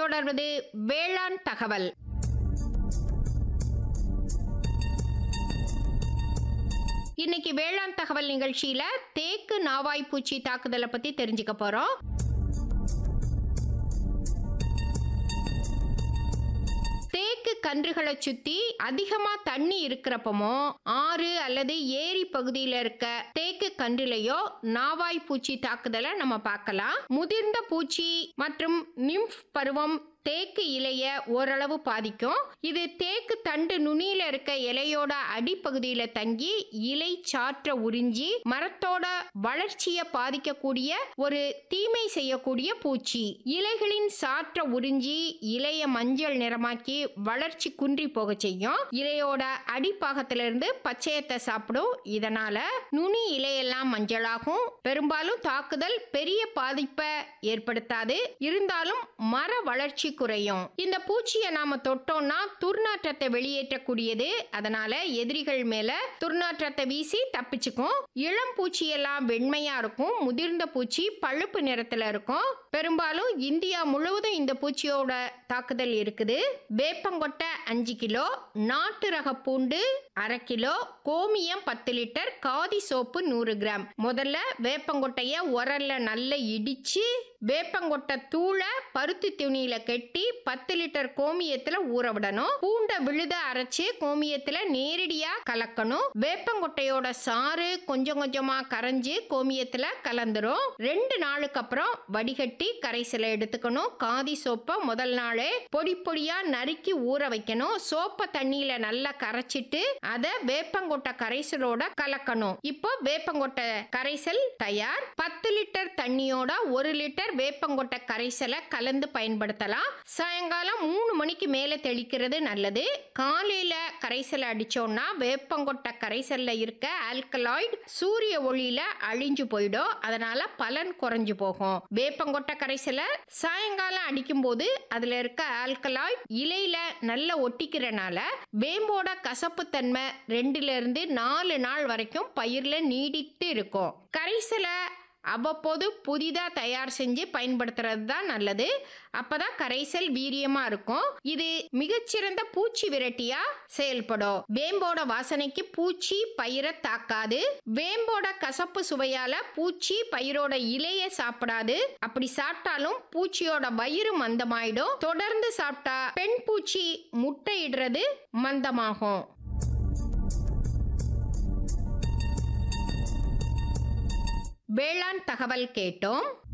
தொடர்வது வேளாண் தகவல் இன்னைக்கு வேளாண் தகவல் நிகழ்ச்சியில தேக்கு நாவாய் பூச்சி தாக்குதலை பத்தி தெரிஞ்சுக்க போறோம் தேக்கு கன்றுகளை சுத்தி அதிகமா தண்ணி இருக்கிறப்பமோ ஆறு அல்லது ஏரி பகுதியில இருக்க தேக்கு கன்றுலையோ நாவாய் பூச்சி தாக்குதலை நம்ம பார்க்கலாம் முதிர்ந்த பூச்சி மற்றும் நிம்ஃப் பருவம் தேக்கு இலைய ஓரளவு பாதிக்கும் இது தேக்கு தண்டு நுனியில இருக்க இலையோட அடிப்பகுதியில தங்கி இலை சாற்ற உறிஞ்சி மரத்தோட வளர்ச்சியை பாதிக்கக்கூடிய ஒரு தீமை செய்யக்கூடிய பூச்சி இலைகளின் சாற்ற உறிஞ்சி இலைய மஞ்சள் நிறமாக்கி வளர்ச்சி குன்றி போக செய்யும் இலையோட அடிப்பாகத்துல இருந்து பச்சையத்தை சாப்பிடும் இதனால நுனி இலையெல்லாம் மஞ்சளாகும் பெரும்பாலும் தாக்குதல் பெரிய பாதிப்பை ஏற்படுத்தாது இருந்தாலும் மர வளர்ச்சி குறையும் இந்த பூச்சியை நாம தொட்டோம்னா துர்நாற்றத்தை வெளியேற்றக்கூடியது அதனால எதிரிகள் மேல துர்நாற்றத்தை வீசி தப்பிச்சுக்கும் இளம் பூச்சி எல்லாம் வெண்மையா இருக்கும் முதிர்ந்த பூச்சி பழுப்பு நிறத்துல இருக்கும் பெரும்பாலும் இந்தியா முழுவதும் இந்த பூச்சியோட தாக்குதல் இருக்குது வேப்பங்கொட்டை அஞ்சு கிலோ நாட்டு ரக பூண்டு அரை கிலோ கோமியம் பத்து லிட்டர் காதி சோப்பு நூறு கிராம் முதல்ல வேப்பங்கொட்டைய உரல்ல நல்லா இடிச்சு வேப்பங்கொட்டை தூளை பருத்தி துணியில கட்டி பத்து லிட்டர் கோமியத்துல ஊற விடணும் பூண்டை விழுத அரைச்சு கோமியத்துல நேரடியா கலக்கணும் வேப்பங்கொட்டையோட சாறு கொஞ்சம் கொஞ்சமா கரைஞ்சு கோமியத்துல கலந்துரும் ரெண்டு நாளுக்கு அப்புறம் வடிகட்டி கரைசலை எடுத்துக்கணும் காதி சோப்பை முதல் நாளே பொடி பொடியா நறுக்கி ஊற வைக்கணும் சோப்பை தண்ணியில நல்லா கரைச்சிட்டு அதை வேப்பங்கொட்டை கரைசலோட கலக்கணும் இப்போ வேப்பங்கொட்டை கரைசல் தயார் பத்து லிட்டர் தண்ணியோட ஒரு லிட்டர் வேப்பங்கொட்டை கரைசலை கலந்து பயன்படுத்தலாம் சாயங்காலம் மூணு மணிக்கு மேலே தெளிக்கிறது நல்லது காலையில கரைசலை அடிச்சோம்னா வேப்பங்கொட்டை கரைசல்ல இருக்க ஆல்கலாய்டு சூரிய ஒளியில அழிஞ்சு போயிடும் அதனால பலன் குறைஞ்சு போகும் வேப்பங்கொட்டை கரைசலை சாயங்காலம் அடிக்கும்போது அதுல இருக்க ஆல்கலாய்டு இலையில நல்லா ஒட்டிக்கிறனால வேம்போட கசப்புத்தன்மை ரெண்டுல இருந்து நாலு நாள் வரைக்கும் பயிர்ல நீடித்து இருக்கும் கரைசலை அவ்வப்போது புதிதாக தயார் செஞ்சு பயன்படுத்துறது தான் நல்லது அப்பதான் கரைசல் வீரியமா இருக்கும் இது மிகச்சிறந்த பூச்சி விரட்டியா செயல்படும் வேம்போட வாசனைக்கு பூச்சி பயிரை தாக்காது வேம்போட கசப்பு சுவையால பூச்சி பயிரோட இலைய சாப்பிடாது அப்படி சாப்பிட்டாலும் பூச்சியோட வயிறு மந்தமாயிடும் தொடர்ந்து சாப்பிட்டா பெண் பூச்சி முட்டையிடுறது மந்தமாகும் வேளாண் தகவல் கேட்டோம்